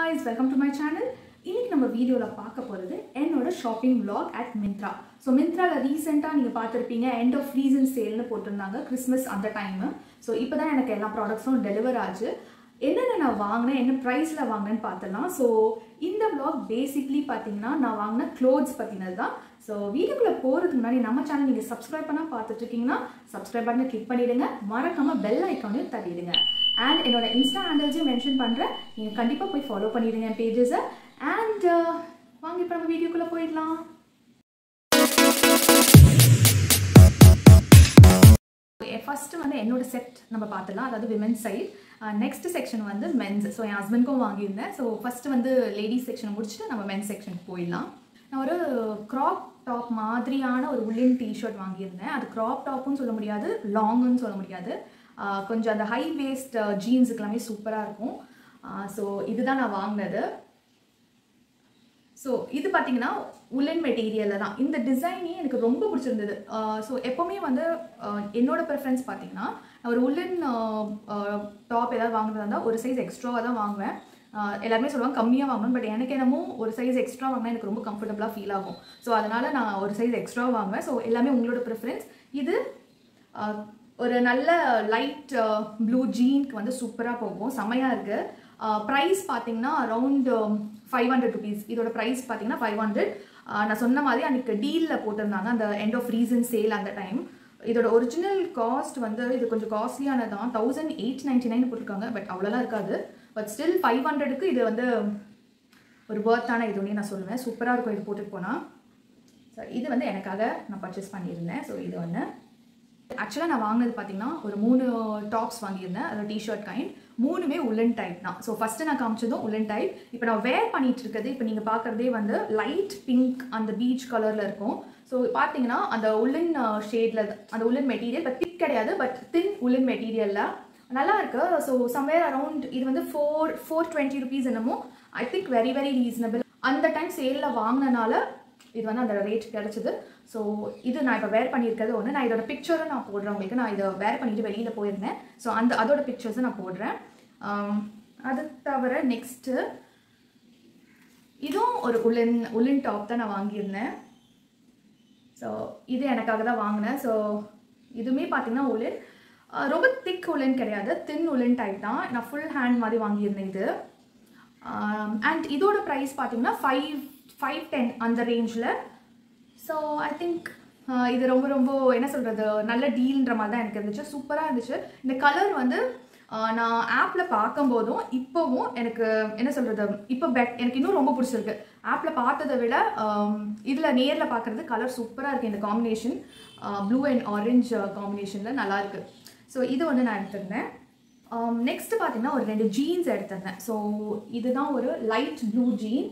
guys welcome to my channel இன்னைக்கு நம்ம வீடியோவில் பார்க்க போகிறது என்னோட shopping vlog at Myntra so மிந்த்ராவில் ரீசெண்டாக நீங்கள் பார்த்துருப்பீங்க எண்ட் ஆஃப் ரீசன் சேல்னு போட்டிருந்தாங்க கிறிஸ்மஸ் அந்த டைமு ஸோ இப்போ தான் எனக்கு எல்லா ப்ராடக்ட்ஸும் டெலிவர் ஆச்சு என்னென்ன நான் வாங்கினேன் என்ன ப்ரைஸில் வாங்கினேன்னு பார்த்துடலாம் ஸோ இந்த vlog பேசிக்லி பார்த்தீங்கன்னா நான் வாங்கின க்ளோத்ஸ் பற்றினது தான் ஸோ வீடியோக்குள்ளே போகிறதுக்கு முன்னாடி நம்ம சேனல் நீங்கள் சப்ஸ்கிரைப் பண்ணால் பார்த்துட்டு இருக்கீங்கன்னா சப்ஸ்கிரைப் பண்ணி கிளிக் பண்ணிவிடுங்க மறக்காமல் பெல் ஐக்கானையும் தட்டிடுங்க அண்ட் என்னோட இன்ஸ்டா ஹேண்டில்ஸையும் மென்ஷன் பண்ணுறேன் நீங்கள் கண்டிப்பாக போய் ஃபாலோ பண்ணிடுங்க என் பேஜஸை அண்ட் வாங்க இப்போ நம்ம வீடியோக்குள்ளே போயிடலாம் ஃபஸ்ட்டு வந்து என்னோட செட் நம்ம பார்த்துலாம் அதாவது விமென்ஸ் சைட் நெக்ஸ்ட் செக்ஷன் வந்து மென்ஸ் ஸோ என் ஹஸ்பண்ட்க்கும் வாங்கியிருந்தேன் ஸோ ஃபஸ்ட்டு வந்து லேடிஸ் செக்ஷனை முடிச்சுட்டு நம்ம மென்ஸ் செக்ஷனுக்கு போயிடலாம் நான் ஒரு க்ராப் டாப் மாதிரியான ஒரு உள்ளின் டிஷர்ட் வாங்கியிருந்தேன் அது க்ராப் டாப்புன்னு சொல்ல முடியாது லாங்குன்னு சொல்ல முடியாது ஆஹ் கொஞ்சம் அந்த ஹை வேஸ்ட் ஜீன்ஸுக்கு எல்லாமே சூப்பராக இருக்கும் ஸோ இதுதான் நான் வாங்கினது ஸோ இது பார்த்தீங்கன்னா உலன் மெட்டீரியலில் தான் இந்த டிசைனே எனக்கு ரொம்ப பிடிச்சிருந்தது ஸோ எப்போவுமே வந்து ஆஹ் என்னோட ப்ரிஃபரன்ஸ் பார்த்தீங்கன்னா நான் ஒரு உலன் டாப் ஏதாவது வாங்குறதா இருந்தால் ஒரு சைஸ் எக்ஸ்ட்ராவாக தான் வாங்குவேன் ஆஹ் எல்லாருமே சொல்லுவாங்க கம்மியாக வாங்கணும் பட் எனக்கு என்னமோ ஒரு சைஸ் எக்ஸ்ட்ரா வாங்கினா எனக்கு ரொம்ப கம்ஃபர்டபுளாக ஃபீல் ஆகும் ஸோ அதனால் நான் ஒரு சைஸ் எக்ஸ்ட்ரா வாங்குவேன் ஸோ எல்லாமே உங்களோட ப்ரிஃபரன்ஸ் இது ஆஹ் ஒரு நல்ல லைட் ப்ளூ ஜீனுக்கு வந்து சூப்பராக போகும் செமையாக இருக்குது ப்ரைஸ் பார்த்தீங்கன்னா அரவுண்ட் ஃபைவ் ஹண்ட்ரட் ருபீஸ் இதோட ப்ரைஸ் பார்த்தீங்கன்னா ஃபைவ் ஹண்ட்ரட் நான் சொன்ன மாதிரி அன்றைக்கி டீலில் போட்டிருந்தாங்க அந்த எண்ட் ஆஃப் ரீசன் சேல் அந்த டைம் இதோட ஒரிஜினல் காஸ்ட் வந்து இது கொஞ்சம் காஸ்ட்லியானதான் தௌசண்ட் எயிட் நைன்டி நைன் போட்டிருக்காங்க பட் அவ்வளோலாம் இருக்காது பட் ஸ்டில் ஃபைவ் ஹண்ட்ரடுக்கு இது வந்து ஒரு பர்த்தான இதுன்னே நான் சொல்லுவேன் சூப்பராக இருக்கும் இது போட்டுட்டு போனால் ஸோ இது வந்து எனக்காக நான் பர்ச்சேஸ் பண்ணியிருந்தேன் ஸோ இது ஒன்று ஆக்சுவலாக நான் வாங்கினது பார்த்தீங்கன்னா ஒரு மூணு டாப்ஸ் வாங்கியிருந்தேன் அது டிஷர்ட் கைண்ட் மூணுமே உல்லன் டைப் தான் ஸோ ஃபஸ்ட்டு நான் காமிச்சதும் உல்லன் டைப் இப்போ நான் வேர் பண்ணிட்டு இருக்கிறது இப்போ நீங்கள் பார்க்குறதே வந்து லைட் பிங்க் அந்த பீச் கலரில் இருக்கும் ஸோ பார்த்தீங்கன்னா அந்த உல்லன் ஷேடில் அந்த உல்லன் மெட்டீரியல் பட் திக் கிடையாது பட் தின் உல்லன் மெட்டீரியலில் நல்லா இருக்கு ஸோ சம்வேர் அரவுண்ட் இது வந்து ஃபோர் ஃபோர் டுவெண்ட்டி ருபீஸ் என்னமோ I think very very reasonable அந்த டைம் சேலில் வாங்கினனால இது வந்து அந்த ரேட் கிடச்சிது ஸோ இது நான் இப்போ வேர் பண்ணியிருக்கிறது ஒன்று நான் இதோட பிக்சரும் நான் போடுறேன் உங்களுக்கு நான் இதை வேர் பண்ணிட்டு வெளியில் போயிருந்தேன் ஸோ அந்த அதோட பிக்சர்ஸும் நான் போடுறேன் ஆம், அது தவிர நெக்ஸ்ட்டு இதுவும் ஒரு உலன் உலன் டாப் தான் நான் வாங்கியிருந்தேன் ஸோ இது எனக்காக தான் வாங்கினேன் ஸோ இதுவுமே பார்த்தீங்கன்னா உலன் அஹ், ரொம்ப திக் உலன் கிடையாது தின் உலன் டைப் தான் நான் ஃபுல் ஹேண்ட் மாதிரி வாங்கியிருந்தேன் இது அண்ட் இதோட ப்ரைஸ் பார்த்தீங்கன்னா ஃபைவ் ஃபைவ் டென் அந்த ரேஞ்சில் ஸோ ஐ திங்க் இது ரொம்ப ரொம்ப என்ன சொல்கிறது நல்ல டீல்ன்ற மாதிரி தான் எனக்கு இருந்துச்சு சூப்பராக இருந்துச்சு இந்த கலர் வந்து ஆஹ், நான் ஆப்பில் பார்க்கும்போதும் இப்போவும் எனக்கு என்ன சொல்கிறது இப்போ பெட் எனக்கு இன்னும் ரொம்ப பிடிச்சிருக்கு ஆப்பில் பார்த்ததை விட இதில் நேரில் பார்க்குறது கலர் சூப்பராக இருக்குது இந்த காம்பினேஷன் ப்ளூ அண்ட் ஆரஞ்சு காம்பினேஷனில் நல்லா இருக்கு ஸோ இது வந்து நான் எடுத்திருந்தேன் நெக்ஸ்ட் பார்த்தீங்கன்னா ஒரு ரெண்டு ஜீன்ஸ் எடுத்திருந்தேன் ஸோ இதுதான் ஒரு light blue jean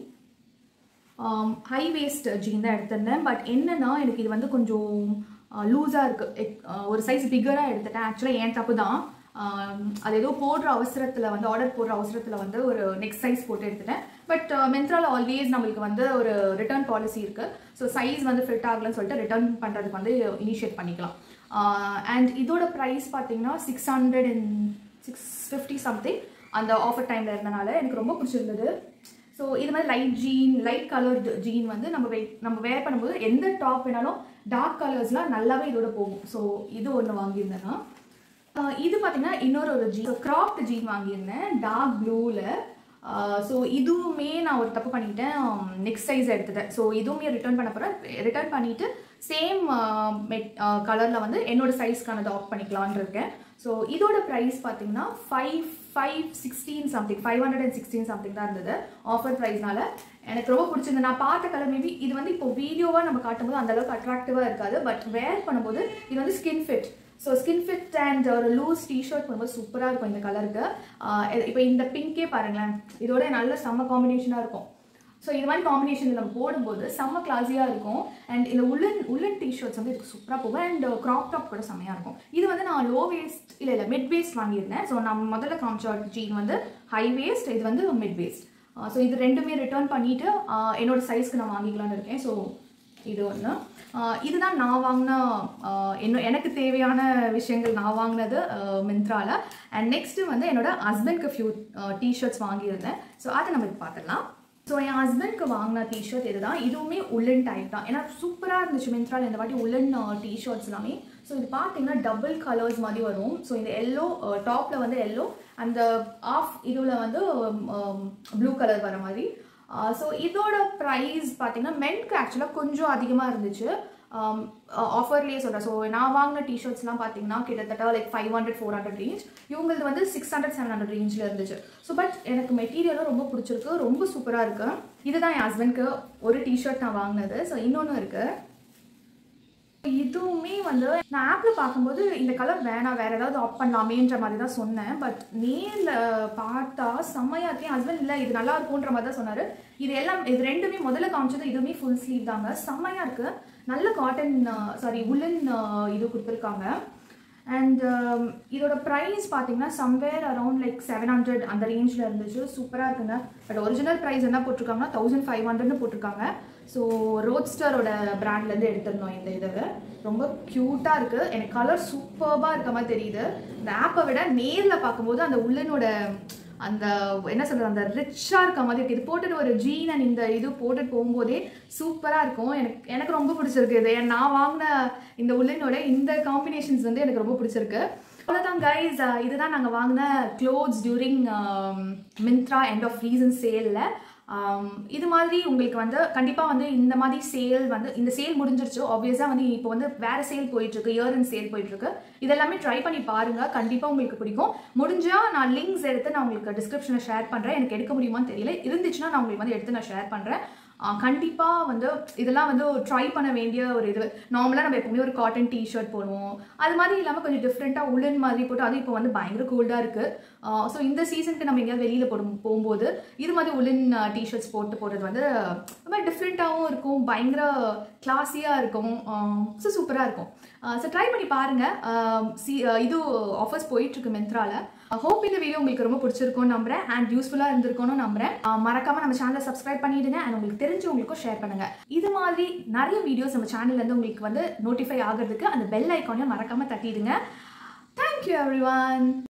high waist jean தான் எடுத்திருந்தேன் பட் என்னன்னா எனக்கு இது வந்து கொஞ்சம் லூஸாக இருக்குது ஒரு சைஸ் பிக்கராக எடுத்துட்டேன் ஆக்சுவலாக ஏன் தப்பு தான் ஆம், அது ஏதோ போடுற அவசரத்தில் வந்து ஆர்டர் போடுற அவசரத்தில் வந்து ஒரு நெக்ஸ்ட் சைஸ் போட்டு எடுத்துட்டேன் பட் மென்த்ராவில் ஆல்வேஸ் நம்மளுக்கு வந்து ஒரு ரிட்டர்ன் பாலிசி இருக்குது ஸோ சைஸ் வந்து ஃபிட் ஆகலன்னு சொல்லிட்டு ரிட்டர்ன் பண்ணுறதுக்கு வந்து இனிஷியேட் பண்ணிக்கலாம் அண்ட் இதோட ப்ரைஸ் பார்த்தீங்கன்னா six hundred and six fifty something அந்த ஆஃபர் டைமில் இருந்தனால எனக்கு ரொம்ப பிடிச்சிருந்தது ஸோ இது மாதிரி light jean light coloured jean வந்து நம்ம வே நம்ம வேர் பண்ணும்போது எந்த டாப் வேணாலும் டார்க் கலர்ஸ்லாம் நல்லாவே இதோட போகும் ஸோ இது ஒன்று வாங்கியிருந்தேன்னா ஆஹ் இது பார்த்தீங்கன்னா இன்னொரு ஒரு ஜீன் கிராப்ட் ஜீன் வாங்கியிருந்தேன் டார்க் ப்ளூவில் ஸோ இதுவுமே நான் ஒரு தப்பு பண்ணிட்டேன் நெக்ஸ்ட் சைஸ் எடுத்துட்டேன் ஸோ இதுவுமே ரிட்டர்ன் பண்ண போகிறேன் ரிட்டர்ன் பண்ணிவிட்டு சேம் மெட் கலரில் வந்து என்னோட சைஸ்க்கானது ஆஃப் பண்ணிக்கலான் இருக்கேன் ஸோ இதோட ப்ரைஸ் பார்த்தீங்கன்னா five five sixteen something five hundred and sixteen something தான் இருந்தது ஆஃபர் ப்ரைஸ்னால எனக்கு ரொம்ப பிடிச்சிருந்தது நான் பார்த்த கலர் மேபி இது வந்து இப்போ வீடியோவாக நம்ம காட்டும்போது அந்த அளவுக்கு அட்ராக்டிவாக இருக்காது பட் வேர் பண்ணும்போது இது வந்து skin fit so skin fit and ஒரு லூஸ் டிஷர்ட் பண்ணும்போது சூப்பராக இருக்கும் இந்த கலருக்கு இப்போ இந்த பிங்கே பாருங்களேன் இதோட நல்ல செம்ம காம்பினேஷனாக இருக்கும் ஸோ இது மாதிரி காம்பினேஷன் நம்ம போடும்போது செம்ம கிளாஸியாக இருக்கும் அண்ட் இந்த உள்ளன் உள்ளன் டிஷர்ட்ஸ் வந்து இதுக்கு சூப்பராக போகும் அண்ட் க்ராப் டாப் கூட செம்மையாக இருக்கும் இது வந்து நான் லோ வேஸ்ட் இல்லை இல்லை மிட் வேஸ்ட் வாங்கியிருந்தேன் ஸோ நான் முதல்ல காமிச்ச ஜீன் வந்து ஹை வேஸ்ட் இது வந்து மிட் வேஸ்ட் ஸோ இது ரெண்டுமே ரிட்டர்ன் பண்ணிவிட்டு என்னோட சைஸ்க்கு நான் வாங்கிக்கலாம்னு இருக்கேன் ஸோ இது ஒன்று இதுதான் நான் வாங்கின ஆஹ், என்ன எனக்கு தேவையான விஷயங்கள் நான் வாங்கினது மிந்த்ரால அண்ட் நெக்ஸ்ட்டு வந்து என்னோட ஹஸ்பண்ட்க்கு ஃபியூ டிஷர்ட்ஸ் வாங்கியிருந்தேன் ஸோ அதை நம்ம இப்போ பார்த்துடலாம் ஸோ என் ஹஸ்பண்ட்க்கு வாங்கின டிஷர்ட் இதுதான் இதுவுமே உள்ளன் டைப் தான் ஏன்னா சூப்பராக இருந்துச்சு மிந்த்ரால இந்த வாட்டி உள்ளன் டிஷர்ட்ஸ் எல்லாமே ஸோ இது பார்த்தீங்கன்னா டபுள் கலர்ஸ் மாதிரி வரும் ஸோ இந்த எல்லோ டாப்பில் வந்து எல்லோ அந்த ஆஃப் இதுல வந்து ப்ளூ கலர் வர மாதிரி ஸோ இதோட ப்ரைஸ் பார்த்தீங்கன்னா மென்க்கு ஆக்சுவலாக கொஞ்சம் அதிகமாக இருந்துச்சு ஆஃபர்லேயே சொல்கிறேன் ஸோ நான் வாங்கின டிஷர்ட்ஸ்லாம் பார்த்தீங்கன்னா கிட்டத்தட்ட like five hundred four hundred range இவங்களது வந்து சிக்ஸ் ஹண்ட்ரட் செவன் ஹண்ட்ரட் ரேஞ்சில் இருந்துச்சு ஸோ பட் எனக்கு மெட்டீரியலும் ரொம்ப பிடிச்சிருக்கு ரொம்ப சூப்பராக இருக்கு இதுதான் என் ஹஸ்பண்ட்க்கு ஒரு டிஷர்ட் நான் வாங்கினது ஸோ இன்னொன்று இருக்குது இதுவுமே வந்து நான் ஆப்பில் பார்க்கும்போது இந்த கலர் வேணாம் வேற ஏதாவது ஆப் பண்ணலாமேன்ற மாதிரி தான் சொன்னேன் பட் நேரில் பார்த்தா செம்மையா இருக்கு என் ஹஸ்பண்ட் இல்லை இது நல்லா இருக்கும்ன்ற மாதிரி தான் சொன்னார் இது எல்லாம் இது ரெண்டுமே முதல்ல காமிச்சது இதுவுமே ஃபுல் ஸ்லீவ் தாங்க செம்மையா இருக்கு நல்ல காட்டன் சாரி உல்லன் இது கொடுத்துருக்காங்க அண்ட் இதோட ப்ரைஸ் பார்த்தீங்கன்னா somewhere around like seven hundred அந்த ரேஞ்சில் இருந்துச்சு சூப்பராக இருக்குங்க பட் ஒரிஜினல் ப்ரைஸ் என்ன போட்டிருக்காங்கன்னா தௌசண்ட் ஃபைவ் ஹண்ட்ரட்னு போட்டிருக்காங்க ஸோ ரோட்ஸ்டரோட பிராண்ட்லேருந்து எடுத்திருந்தோம் இந்த இதை ரொம்ப க்யூட்டாக இருக்குது எனக்கு கலர் சூப்பர்பாக இருக்க மாதிரி தெரியுது இந்த ஆப்பை விட நேரில் பார்க்கும்போது அந்த உள்ளனோட அந்த என்ன சொல்றது அந்த ரிச்சாக இருக்க மாதிரி இருக்கு இது போட்டுட்டு ஒரு ஜீன் அண்ட் இந்த இது போட்டுட்டு போகும்போதே சூப்பராக இருக்கும் எனக்கு எனக்கு ரொம்ப பிடிச்சிருக்கு இது ஏன் நான் வாங்கின இந்த உள்ளனோட இந்த காம்பினேஷன்ஸ் வந்து எனக்கு ரொம்ப பிடிச்சிருக்கு அவ்வளோதான் கைஸ் இதுதான் நாங்கள் வாங்கின clothes during Myntra end of season சேலில் இது மாதிரி உங்களுக்கு வந்து கண்டிப்பாக வந்து இந்த மாதிரி சேல் வந்து இந்த சேல் முடிஞ்சிருச்சு ஆப்வியஸாக வந்து இப்போ வந்து வேற சேல் போயிட்டுருக்கு இயர் அண்ட் சேல் போயிட்டுருக்கு இதெல்லாமே ட்ரை பண்ணி பாருங்கள் கண்டிப்பாக உங்களுக்கு பிடிக்கும் முடிஞ்சால் நான் லிங்க்ஸ் எடுத்து நான் உங்களுக்கு டிஸ்கிரிப்ஷனில் ஷேர் பண்ணுறேன் எனக்கு எடுக்க முடியுமான்னு தெரியல இருந்துச்சுன்னா நான் உங்களுக்கு வந்து எடுத்து நான் ஷேர் பண்ணுறேன் கண்டிப்பாக வந்து இதெல்லாம் வந்து ட்ரை பண்ண வேண்டிய ஒரு இது நார்மலாக நம்ம எப்பவுமே ஒரு காட்டன் டிஷர்ட் போடுவோம் அது மாதிரி இல்லாமல் கொஞ்சம் டிஃப்ரெண்ட்டாக உள்ளன் மாதிரி போட்டு அது இப்போ வந்து பயங்கர கோல்டாக இருக்குது ஸோ இந்த சீசனுக்கு நம்ம எங்கேயாவது வெளியில் போடும் போகும்போது இது மாதிரி உள்ளன் டிஷர்ட்ஸ் போட்டு போடுறது வந்து ரொம்ப டிஃப்ரெண்ட்டாகவும் இருக்கும் பயங்கர கிளாஸியாக இருக்கும் ஸோ சூப்பராக இருக்கும் ஸோ ட்ரை பண்ணி பாருங்கள் சி இது ஆஃபர்ஸ் போயிட்டுருக்கு மெந்த்ராவில் ஹோப் இந்த வீடியோ உங்களுக்கு ரொம்ப பிடிச்சிருக்கும்னு நம்புறேன் அண்ட் யூஸ்ஃபுல்லாக இருந்திருக்கும்னு நம்புறேன் அஹ் மறக்காம நம்ம சேனலை சப்ஸ்கிரைப் பண்ணிடுங்க அண்ட் உங்களுக்கு தெரிஞ்சவங்களுக்கும் ஷேர் பண்ணுங்க இது மாதிரி நிறைய வீடியோஸ் நம்ம சேனல்ல இருந்து உங்களுக்கு வந்து நோட்டிஃபை ஆகிறதுக்கு அந்த பெல் ஐக்கானையும் மறக்காம தட்டிடுங்க தேங்க்யூ எவ்ரி ஒன்